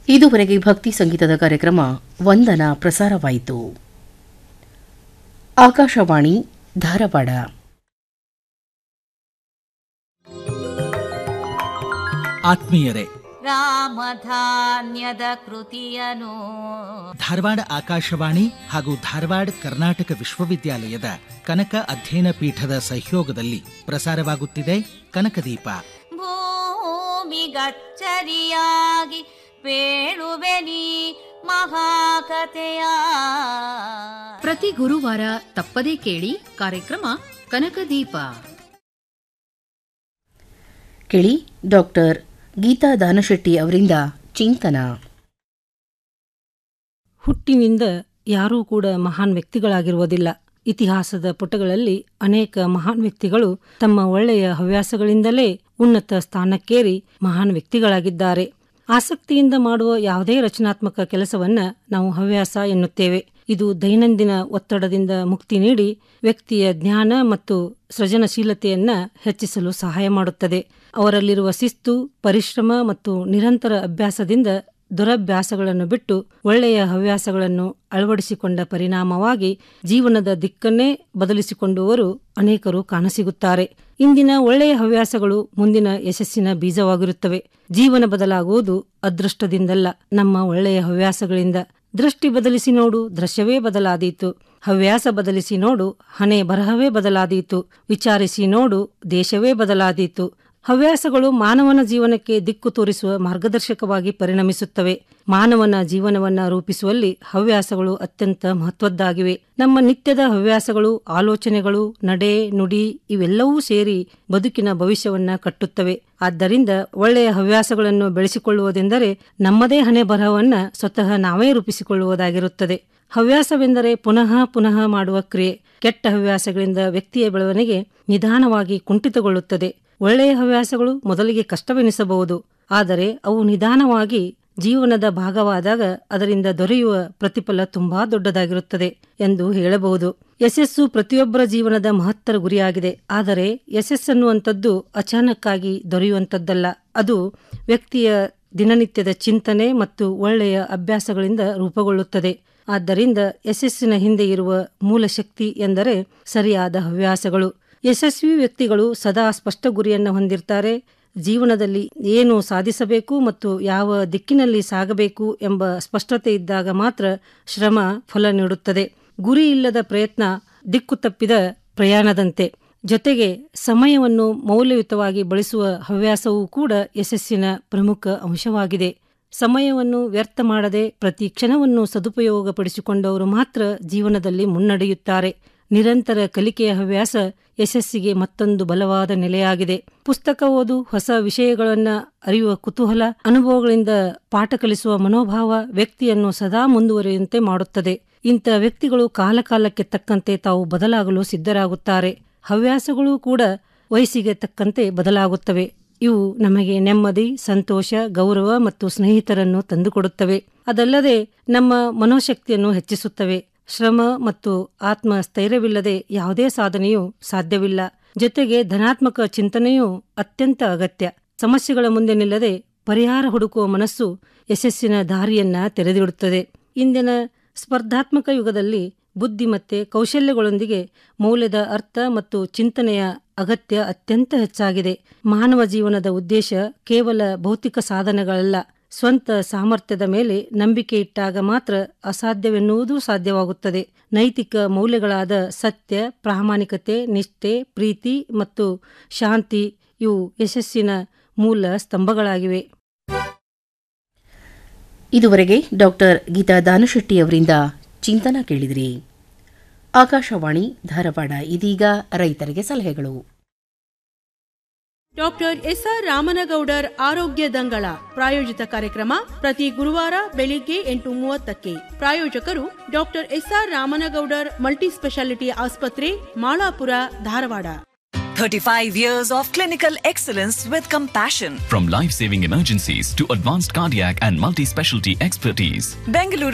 ಇದುವರೆಗೆ ಭಕ್ತಿ ಸಂಗೀತದ ಕಾರ್ಯಕ್ರಮ ವಂದನ ಪ್ರಸಾರವಾಯಿತು ಆಕಾಶವಾಣಿ ಧಾರವಾಡ ಆತ್ಮೀಯರೇ ರಾಮಧಾನ್ಯದ ಕೃತಿಯನು ಧಾರವಾಡ ಆಕಾಶವಾಣಿ ಹಾಗೂ ಧಾರವಾಡ ಕರ್ನಾಟಕ ವಿಶ್ವವಿದ್ಯಾಲಯದ ಕನಕ ಅಧ್ಯಯನ ಪೀಠದ ಸಹಯೋಗದಲ್ಲಿ ಪ್ರಸಾರವಾಗುತ್ತಿದೆ ಕನಕದೀಪ ಭೂಮಿಗಚ್ಚರಿಯಾಗಿ ಪೇಳುವೆನಿ ಮಹಾಕಥೆಯ ಪ್ರತಿ ಗುರುವಾರ ತಪ್ಪದೇ ಕೇಳಿ ಕಾರ್ಯಕ್ರಮ ಕನಕದೀಪ ಕೇಳಿ ಡಾಕ್ಟರ್ ಗೀತಾ ದಾನಶೆಟ್ಟಿ ಅವರಿಂದ ಚಿಂತನ ಹುಟ್ಟಿನಿಂದ ಯಾರೂ ಕೂಡ ಮಹಾನ್ ವ್ಯಕ್ತಿಗಳಾಗಿರುವುದಿಲ್ಲ ಇತಿಹಾಸದ ಪುಟಗಳಲ್ಲಿ ಅನೇಕ ಮಹಾನ್ ವ್ಯಕ್ತಿಗಳು ತಮ್ಮ ಒಳ್ಳೆಯ ಹವ್ಯಾಸಗಳಿಂದಲೇ ಉನ್ನತ ಸ್ಥಾನಕ್ಕೇರಿ ಮಹಾನ್ ವ್ಯಕ್ತಿಗಳಾಗಿದ್ದಾರೆ ಆಸಕ್ತಿಯಿಂದ ಮಾಡುವ ಯಾವುದೇ ರಚನಾತ್ಮಕ ಕೆಲಸವನ್ನ ನಾವು ಹವ್ಯಾಸ ಎನ್ನುತ್ತೇವೆ ಇದು ದೈನಂದಿನ ಒತ್ತಡದಿಂದ ಮುಕ್ತಿ ನೀಡಿ ವ್ಯಕ್ತಿಯ ಜ್ಞಾನ ಮತ್ತು ಸೃಜನಶೀಲತೆಯನ್ನ ಹೆಚ್ಚಿಸಲು ಸಹಾಯ ಮಾಡುತ್ತದೆ ಅವರಲ್ಲಿರುವ ಶಿಸ್ತು ಪರಿಶ್ರಮ ಮತ್ತು ನಿರಂತರ ಅಭ್ಯಾಸದಿಂದ ದುರಭ್ಯಾಸಗಳನ್ನು ಬಿಟ್ಟು ಒಳ್ಳೆಯ ಹವ್ಯಾಸಗಳನ್ನು ಅಳವಡಿಸಿಕೊಂಡ ಪರಿಣಾಮವಾಗಿ ಜೀವನದ ದಿಕ್ಕನ್ನೇ ಬದಲಿಸಿಕೊಂಡವರು ಅನೇಕರು ಕಾಣಸಿಗುತ್ತಾರೆ ಇಂದಿನ ಒಳ್ಳೆಯ ಹವ್ಯಾಸಗಳು ಮುಂದಿನ ಯಶಸ್ಸಿನ ಬೀಜವಾಗಿರುತ್ತವೆ ಜೀವನ ಬದಲಾಗುವುದು ಅದೃಷ್ಟದಿಂದಲ್ಲ ನಮ್ಮ ಒಳ್ಳೆಯ ಹವ್ಯಾಸಗಳಿಂದ ದೃಷ್ಟಿ ಬದಲಿಸಿ ನೋಡು ದೃಶ್ಯವೇ ಬದಲಾದೀತು ಹವ್ಯಾಸ ಬದಲಿಸಿ ನೋಡು ಹಣೆ ಬರಹವೇ ಬದಲಾದೀತು ವಿಚಾರಿಸಿ ನೋಡು ದೇಶವೇ ಬದಲಾದೀತು ಹವ್ಯಾಸಗಳು ಮಾನವನ ಜೀವನಕ್ಕೆ ದಿಕ್ಕು ತೋರಿಸುವ ಮಾರ್ಗದರ್ಶಕವಾಗಿ ಪರಿಣಮಿಸುತ್ತವೆ ಮಾನವನ ಜೀವನವನ್ನ ರೂಪಿಸುವಲ್ಲಿ ಹವ್ಯಾಸಗಳು ಅತ್ಯಂತ ಮಹತ್ವದ್ದಾಗಿವೆ ನಮ್ಮ ನಿತ್ಯದ ಹವ್ಯಾಸಗಳು ಆಲೋಚನೆಗಳು ನಡೆ ನುಡಿ ಇವೆಲ್ಲವೂ ಸೇರಿ ಬದುಕಿನ ಭವಿಷ್ಯವನ್ನ ಕಟ್ಟುತ್ತವೆ ಆದ್ದರಿಂದ ಒಳ್ಳೆಯ ಹವ್ಯಾಸಗಳನ್ನು ಬೆಳೆಸಿಕೊಳ್ಳುವುದೆಂದರೆ ನಮ್ಮದೇ ಹಣೆ ಬರಹವನ್ನ ಸ್ವತಃ ನಾವೇ ರೂಪಿಸಿಕೊಳ್ಳುವುದಾಗಿರುತ್ತದೆ ಹವ್ಯಾಸವೆಂದರೆ ಪುನಃ ಪುನಃ ಮಾಡುವ ಕ್ರಿಯೆ ಕೆಟ್ಟ ಹವ್ಯಾಸಗಳಿಂದ ವ್ಯಕ್ತಿಯ ಬೆಳವಣಿಗೆ ನಿಧಾನವಾಗಿ ಕುಂಠಿತಗೊಳ್ಳುತ್ತದೆ ಒಳ್ಳೆಯ ಹವ್ಯಾಸಗಳು ಮೊದಲಿಗೆ ಕಷ್ಟವೆನಿಸಬಹುದು ಆದರೆ ಅವು ನಿಧಾನವಾಗಿ ಜೀವನದ ಭಾಗವಾದಾಗ ಅದರಿಂದ ದೊರೆಯುವ ಪ್ರತಿಫಲ ತುಂಬಾ ದೊಡ್ಡದಾಗಿರುತ್ತದೆ ಎಂದು ಹೇಳಬಹುದು ಯಶಸ್ಸು ಪ್ರತಿಯೊಬ್ಬರ ಜೀವನದ ಮಹತ್ತರ ಗುರಿಯಾಗಿದೆ ಆದರೆ ಯಶಸ್ಸನ್ನುವಂಥದ್ದು ಅಚಾನಕ್ಕಾಗಿ ದೊರೆಯುವಂಥದ್ದಲ್ಲ ಅದು ವ್ಯಕ್ತಿಯ ದಿನನಿತ್ಯದ ಚಿಂತನೆ ಮತ್ತು ಒಳ್ಳೆಯ ಅಭ್ಯಾಸಗಳಿಂದ ರೂಪುಗೊಳ್ಳುತ್ತದೆ ಆದ್ದರಿಂದ ಯಶಸ್ಸಿನ ಹಿಂದೆ ಇರುವ ಮೂಲ ಶಕ್ತಿ ಎಂದರೆ ಸರಿಯಾದ ಹವ್ಯಾಸಗಳು ಯಶಸ್ವಿ ವ್ಯಕ್ತಿಗಳು ಸದಾ ಸ್ಪಷ್ಟ ಗುರಿಯನ್ನು ಹೊಂದಿರ್ತಾರೆ ಜೀವನದಲ್ಲಿ ಏನು ಸಾಧಿಸಬೇಕು ಮತ್ತು ಯಾವ ದಿಕ್ಕಿನಲ್ಲಿ ಸಾಗಬೇಕು ಎಂಬ ಸ್ಪಷ್ಟತೆ ಇದ್ದಾಗ ಮಾತ್ರ ಶ್ರಮ ಫಲ ನೀಡುತ್ತದೆ ಗುರಿ ಇಲ್ಲದ ಪ್ರಯತ್ನ ದಿಕ್ಕು ತಪ್ಪಿದ ಪ್ರಯಾಣದಂತೆ ಜೊತೆಗೆ ಸಮಯವನ್ನು ಮೌಲ್ಯಯುತವಾಗಿ ಬಳಸುವ ಹವ್ಯಾಸವೂ ಕೂಡ ಯಶಸ್ಸಿನ ಪ್ರಮುಖ ಅಂಶವಾಗಿದೆ ಸಮಯವನ್ನು ವ್ಯರ್ಥ ಮಾಡದೆ ಪ್ರತಿ ಕ್ಷಣವನ್ನು ಸದುಪಯೋಗಪಡಿಸಿಕೊಂಡವರು ಮಾತ್ರ ಜೀವನದಲ್ಲಿ ಮುನ್ನಡೆಯುತ್ತಾರೆ ನಿರಂತರ ಕಲಿಕೆಯ ಹವ್ಯಾಸ ಯಶಸ್ಸಿಗೆ ಮತ್ತೊಂದು ಬಲವಾದ ನೆಲೆಯಾಗಿದೆ ಪುಸ್ತಕ ಓದು ಹೊಸ ವಿಷಯಗಳನ್ನ ಅರಿಯುವ ಕುತೂಹಲ ಅನುಭವಗಳಿಂದ ಪಾಠ ಕಲಿಸುವ ಮನೋಭಾವ ವ್ಯಕ್ತಿಯನ್ನು ಸದಾ ಮುಂದುವರಿಯುವಂತೆ ಮಾಡುತ್ತದೆ ಇಂಥ ವ್ಯಕ್ತಿಗಳು ಕಾಲಕಾಲಕ್ಕೆ ತಕ್ಕಂತೆ ತಾವು ಬದಲಾಗಲು ಸಿದ್ಧರಾಗುತ್ತಾರೆ ಹವ್ಯಾಸಗಳೂ ಕೂಡ ವಯಸ್ಸಿಗೆ ತಕ್ಕಂತೆ ಬದಲಾಗುತ್ತವೆ ಇವು ನಮಗೆ ನೆಮ್ಮದಿ ಸಂತೋಷ ಗೌರವ ಮತ್ತು ಸ್ನೇಹಿತರನ್ನು ತಂದುಕೊಡುತ್ತವೆ ಅದಲ್ಲದೆ ನಮ್ಮ ಮನೋಶಕ್ತಿಯನ್ನು ಹೆಚ್ಚಿಸುತ್ತವೆ ಶ್ರಮ ಮತ್ತು ಆತ್ಮ ಸ್ಥೈರ್ಯವಿಲ್ಲದೆ ಯಾವುದೇ ಸಾಧನೆಯೂ ಸಾಧ್ಯವಿಲ್ಲ ಜೊತೆಗೆ ಧನಾತ್ಮಕ ಚಿಂತನೆಯೂ ಅತ್ಯಂತ ಅಗತ್ಯ ಸಮಸ್ಯೆಗಳ ಮುಂದೆ ನಿಲ್ಲದೆ ಪರಿಹಾರ ಹುಡುಕುವ ಮನಸ್ಸು ಯಶಸ್ಸಿನ ದಾರಿಯನ್ನ ತೆರೆದಿಡುತ್ತದೆ ಇಂದಿನ ಸ್ಪರ್ಧಾತ್ಮಕ ಯುಗದಲ್ಲಿ ಬುದ್ಧಿಮತ್ತೆ ಕೌಶಲ್ಯಗಳೊಂದಿಗೆ ಮೌಲ್ಯದ ಅರ್ಥ ಮತ್ತು ಚಿಂತನೆಯ ಅಗತ್ಯ ಅತ್ಯಂತ ಹೆಚ್ಚಾಗಿದೆ ಮಾನವ ಜೀವನದ ಉದ್ದೇಶ ಕೇವಲ ಭೌತಿಕ ಸಾಧನೆಗಳಲ್ಲ ಸ್ವಂತ ಸಾಮರ್ಥ್ಯದ ಮೇಲೆ ನಂಬಿಕೆ ಇಟ್ಟಾಗ ಮಾತ್ರ ಅಸಾಧ್ಯವೆನ್ನುವುದೂ ಸಾಧ್ಯವಾಗುತ್ತದೆ ನೈತಿಕ ಮೌಲ್ಯಗಳಾದ ಸತ್ಯ ಪ್ರಾಮಾಣಿಕತೆ ನಿಷ್ಠೆ ಪ್ರೀತಿ ಮತ್ತು ಶಾಂತಿ ಇವು ಯಶಸ್ಸಿನ ಮೂಲ ಸ್ತಂಭಗಳಾಗಿವೆ ಇದುವರೆಗೆ ಡಾಕ್ಟರ್ ಗೀತಾ ದಾನಶೆಟ್ಟಿ ಅವರಿಂದ ಚಿಂತನ ಕೇಳಿದಿರಿ ಆಕಾಶವಾಣಿ ಧಾರವಾಡ ಇದೀಗ ರೈತರಿಗೆ ಸಲಹೆಗಳು ಡಾಕ್ಟರ್ ಎಸ್ಆರ್ ರಾಮನಗೌಡರ್ ಆರೋಗ್ಯ ದಂಗಳ ಪ್ರಾಯೋಜಿತ ಕಾರ್ಯಕ್ರಮ ಪ್ರತಿ ಗುರುವಾರ ಬೆಳಿಗ್ಗೆ ಎಂಟು ಮೂವತ್ತಕ್ಕೆ ಪ್ರಾಯೋಜಕರು doctor S R Ramanagoudar multi speciality ಆಸ್ಪತ್ರೆ Malapura Dharwad 35 years of clinical excellence with compassion. From life saving emergencies to advanced cardiac and multi specialty expertise. Bengaluru